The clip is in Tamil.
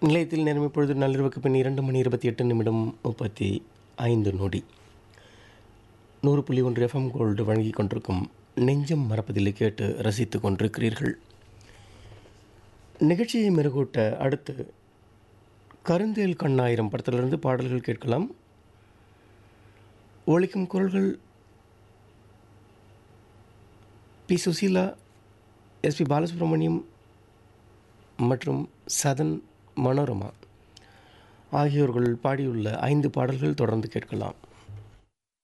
நிலையத்தில் நேரம் இப்பொழுது நள்ளிரவுக்கு பின் இரண்டு மணி இருபத்தி எட்டு நிமிடம் முப்பத்தி ஐந்து நொடி நூறு புள்ளி ஒன்று எஃப்எம் கோல்டு வழங்கி கொண்டிருக்கும் நெஞ்சம் மறப்பதில்லை கேட்டு ரசித்து கொண்டிருக்கிறீர்கள் நிகழ்ச்சியை மெருகூட்ட அடுத்து கருந்தேல் கண்ணாயிரம் படத்திலிருந்து பாடல்கள் கேட்கலாம் ஒழிக்கும் குரல்கள் பி சுசீலா எஸ்பி பாலசுப்ரமணியம் மற்றும் சதன் மனோரமா ஆகியோர்கள் பாடியுள்ள ஐந்து பாடல்கள் தொடர்ந்து கேட்கலாம்